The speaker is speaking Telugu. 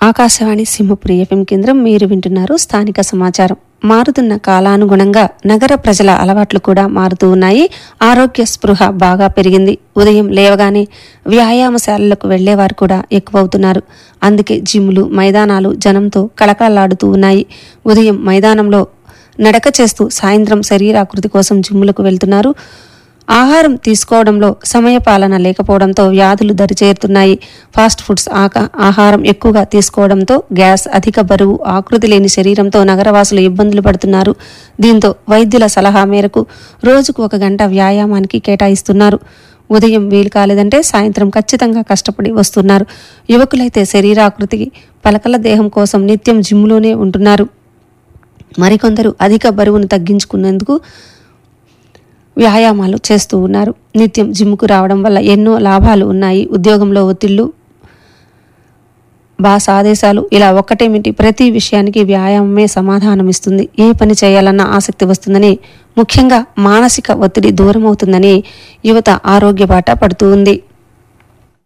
ఆకాశవాణి సింహపురి ఎఫ్ఎం కేంద్రం మీరు వింటున్నారు స్థానిక సమాచారం మారుతున్న కాలానుగుణంగా నగర ప్రజల అలవాట్లు కూడా మారుతూ ఉన్నాయి ఆరోగ్య స్పృహ బాగా పెరిగింది ఉదయం లేవగానే వ్యాయామశాలలకు వెళ్లేవారు కూడా ఎక్కువవుతున్నారు అందుకే జిమ్లు మైదానాలు జనంతో కళకళలాడుతూ ఉన్నాయి ఉదయం మైదానంలో నడక చేస్తూ సాయంత్రం శరీరాకృతి కోసం జిమ్ములకు వెళ్తున్నారు ఆహారం తీసుకోవడంలో సమయపాలన లేకపోవడంతో వ్యాధులు దరిచేరుతున్నాయి ఫాస్ట్ ఫుడ్స్ ఆక ఆహారం ఎక్కువగా తీసుకోవడంతో గ్యాస్ అధిక బరువు ఆకృతి లేని శరీరంతో నగరవాసులు ఇబ్బందులు పడుతున్నారు దీంతో వైద్యుల సలహా మేరకు రోజుకు ఒక గంట వ్యాయామానికి కేటాయిస్తున్నారు ఉదయం వీలు కాలేదంటే సాయంత్రం ఖచ్చితంగా కష్టపడి వస్తున్నారు యువకులైతే శరీరాకృతికి పలకల దేహం కోసం నిత్యం జిమ్లోనే ఉంటున్నారు మరికొందరు అధిక బరువును తగ్గించుకునేందుకు వ్యాయామాలు చేస్తూ ఉన్నారు నిత్యం జిమ్కు రావడం వల్ల ఎన్నో లాభాలు ఉన్నాయి ఉద్యోగంలో ఒత్తిళ్లు బాస్ ఆదేశాలు ఇలా ఒక్కటేమిటి ప్రతి విషయానికి వ్యాయామమే సమాధానం ఇస్తుంది ఏ పని చేయాలన్న ఆసక్తి వస్తుందని ముఖ్యంగా మానసిక ఒత్తిడి దూరం అవుతుందని యువత ఆరోగ్య బాట పడుతూ ఉంది